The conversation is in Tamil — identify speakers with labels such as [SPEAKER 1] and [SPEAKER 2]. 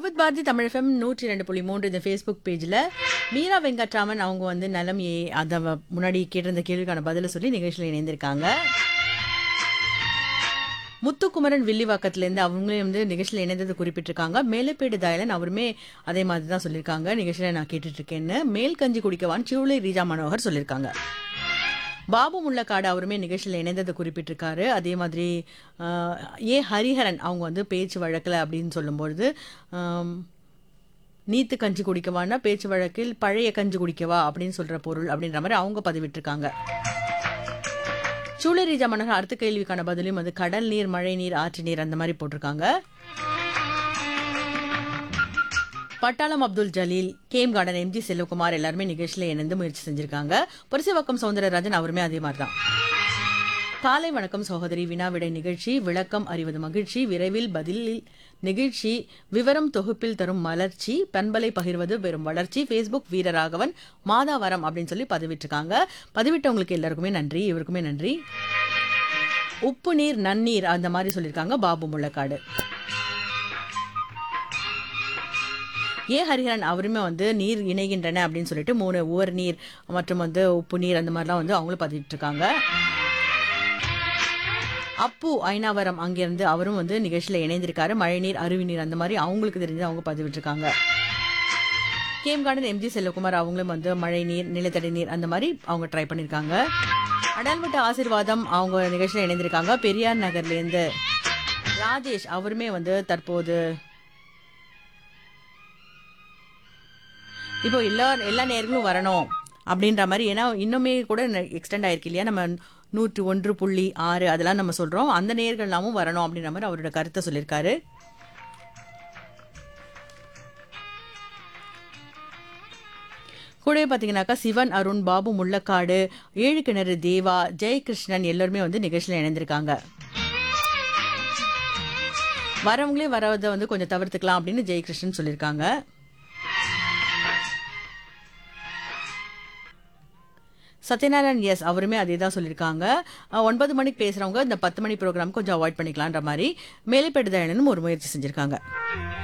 [SPEAKER 1] விவித் பாரதி தமிழ் எஃப்எம் நூற்றி ரெண்டு புள்ளி மூன்று இந்த ஃபேஸ்புக் பேஜில் மீரா வெங்கட்ராமன் அவங்க வந்து நலம் ஏ அதை முன்னாடி கேட்டிருந்த கேள்விக்கான பதிலை சொல்லி நிகழ்ச்சியில் இணைந்திருக்காங்க முத்துக்குமரன் வில்லிவாக்கத்துலேருந்து அவங்களே வந்து நிகழ்ச்சியில் இணைந்தது குறிப்பிட்டிருக்காங்க மேலப்பேடு தயலன் அவருமே அதே மாதிரி தான் சொல்லியிருக்காங்க நிகழ்ச்சியில் நான் கேட்டுட்டு இருக்கேன்னு மேல் கஞ்சி குடிக்கவான் சிவுளை ரீஜா மனோகர் சொல்லியிருக்காங்க பாபு முள்ளக்காடு அவருமே நிகழ்ச்சியில் இணைந்ததை குறிப்பிட்டிருக்காரு அதே மாதிரி ஆஹ், ஏ ஹரிஹரன் அவங்க வந்து பேச்சு வழக்கில் அப்படின்னு சொல்லும்பொழுது ஆம், நீத்து கஞ்சி குடிக்கவான்னா பேச்சு வழக்கில் பழைய கஞ்சி குடிக்கவா அப்படின்னு சொல்ற பொருள் அப்படின்ற மாதிரி அவங்க பதிவிட்டிருக்காங்க சூளரீஜா மன்னர்கள் அடுத்த கேள்விக்கான பதிலும் வந்து கடல் நீர் மழை நீர் ஆற்று நீர் அந்த மாதிரி போட்டிருக்காங்க பட்டாளம் Abdul Jaleel Game Garden MG Selvakumar எல்லாருமே நிகழ்ச்சியில் இணைந்து முயற்சி செஞ்சிருக்காங்க பரிசுவக்கம் சௌந்தரராஜன் அவருமே அதே மாதிரி தான் காலை வணக்கம் சகோதரி வினாவிடை நிகழ்ச்சி விளக்கம் அறிவது மகிழ்ச்சி விரைவில் பதிலில் நிகழ்ச்சி விவரம் தொகுப்பில் தரும் மலர்ச்சி பண்பலை பகிர்வது வெறும் வளர்ச்சி ஃபேஸ்புக் வீரராகவன் மாதாவரம் அப்படின்னு சொல்லி பதிவிட்டிருக்காங்க பதிவிட்டவங்களுக்கு எல்லாருக்குமே நன்றி இவருக்குமே நன்றி உப்பு நீர் நன்னீர் அந்த மாதிரி சொல்லியிருக்காங்க பாபு முள்ளக்காடு ஏ ஹரிஹரன் அவருமே வந்து நீர் இணைகின்றன அப்படின்னு சொல்லிட்டு மூணு உவர் நீர் மற்றும் வந்து உப்பு நீர் அந்த மாதிரிலாம் வந்து அவங்களும் பதிவிட்டு இருக்காங்க அப்பு ஐனாவரம் அங்கிருந்து அவரும் வந்து நிகழ்ச்சியில் இணைந்திருக்காரு மழைநீர் அருவி நீர் அந்த மாதிரி அவங்களுக்கு தெரிஞ்சு அவங்க பதிவிட்டிருக்காங்க கேம் கார்டன் எம்ஜி செல்வகுமார் அவங்களும் வந்து மழை நீர் நிலத்தடி நீர் அந்த மாதிரி அவங்க ட்ரை பண்ணியிருக்காங்க அடல்வட்ட ஆசீர்வாதம் அவங்க நிகழ்ச்சியில் இணைந்திருக்காங்க பெரியார் நகர்லேருந்து ராஜேஷ் அவருமே வந்து தற்போது இப்போ எல்லா எல்லா நேர்களும் வரணும் அப்படின்ற மாதிரி ஏன்னா இன்னுமே கூட எக்ஸ்டெண்ட் ஆயிருக்கு இல்லையா நம்ம நூற்று ஒன்று புள்ளி ஆறு அதெல்லாம் நம்ம சொல்றோம் அந்த நேர்கள்லாமும் வரணும் அப்படின்ற மாதிரி அவரோட கருத்தை சொல்லியிருக்காரு கூடவே பார்த்தீங்கன்னாக்கா சிவன் அருண் பாபு முள்ளக்காடு ஏழு கிணறு தேவா ஜெயகிருஷ்ணன் எல்லாருமே வந்து நிகழ்ச்சியில் இணைந்திருக்காங்க வரவங்களே வரதை வந்து கொஞ்சம் தவிர்த்துக்கலாம் அப்படின்னு ஜெயகிருஷ்ணன் சொல்லியிருக்காங்க சத்யநாராயண் எஸ் அவருமே அதே தான் சொல்லியிருக்காங்க அஹ், ஒன்பது மணிக்கு பேசுகிறவங்க இந்த பத்து மணி ப்ரோக்ராம் கொஞ்சம் அவாய்ட் பண்ணிக்கலான்ற மாதிரி மேலைப்பேடு தயனும் ஒரு முயற்சி செஞ்சுருக்காங்க